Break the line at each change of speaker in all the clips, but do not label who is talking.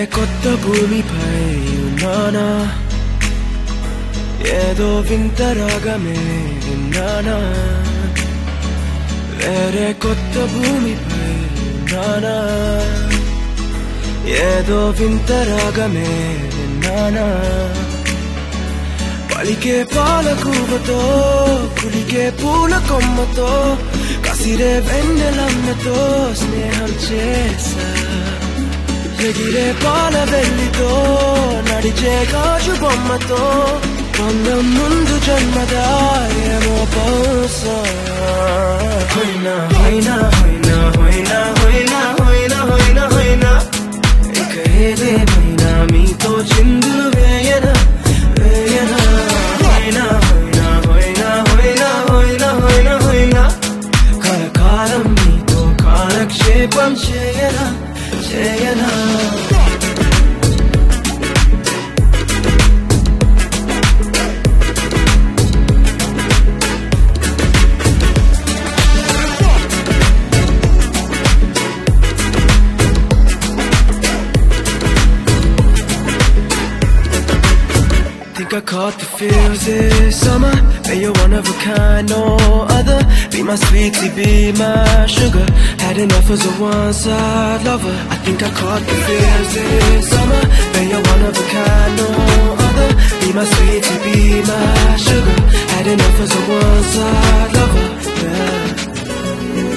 కొత్త భూమిపై ఉన్నానా ఏదో వింత రాగమే విన్నానా వేరే కొత్త భూమిపై ఉన్నానా ఏదో వింత రాగమే విన్నానా పలికే పాల కూవతో కులికే పూల కొమ్మతో కసిరే వెన్నెలమ్మతో స్నేహం చేసా ఎగిరే పాల వెల్లితో నడిచే గాజు బొమ్మతో పొందం ముందు జన్మదా ఏమో బహుశా హోయినా హోయినా హోయినా హోయినా హోయినా హోయినా హోయినా హోయినా ఇక ఏదేమైనా మీతో చిందులు వేయనా వేయనా హోయినా హోయినా హోయినా హోయినా హోయినా హోయినా హోయినా కలకాలం మీతో కాలక్షేపం చేయనా చేయనా Think I caught the feels this summer And you're one of a kind, no other Be my sweetie, be my sugar Had enough as a one-side lover I think I caught the feels this summer And you're one of a kind, no other Be my sweetie, be my sugar Had enough as a one-side lover yeah.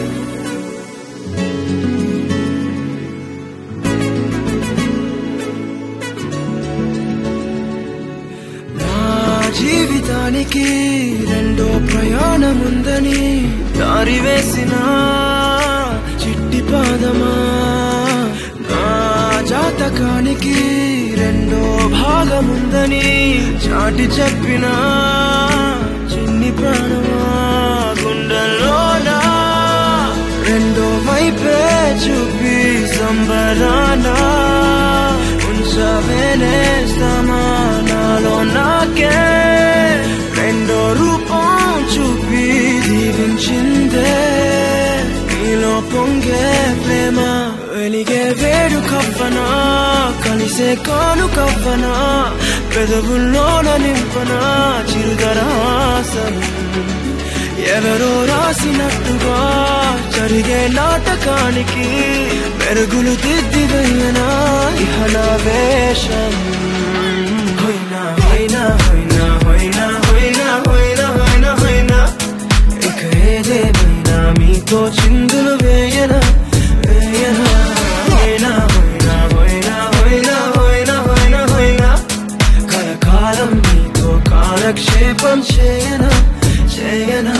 నా జీవితానికి రెండో ప్రయాణముందని దారి వేసిన చిట్టి పాదమా నా జాతకానికి రెండో భాగముందని చాటి చెప్పిన చిన్ని ప్రాణమా గుండెల్లోనా రెండో వైపే చూపి సంబరానా ఉంచవేనే సమానాలో నాకే రెండో రూపం చూపి దీవించిందే నీలో పొంగే ప్రేమ వెలిగే వేడు కవ్వనా కలిసే కాను కవ్వనా పెదవుల్లోన నింపనా చిరుదరాసనం ఎవరో రాసినట్టుగా జరిగే నాటకానికి మెరుగులు దిద్ది వెయ్యనా ఇహ నా వేషం హోయినా హోయినా హోయినా హోయినా హోయినా హోయినా హోయినా హోయినా ఇక ఏదేమైనా మీతో చిందులు వేయనా వేయనా హోయినా హోయినా హోయినా హోయినా హోయినా హోయినా హోయినా కలకాలం మీతో కాలక్షేపం చేయనా చేయనా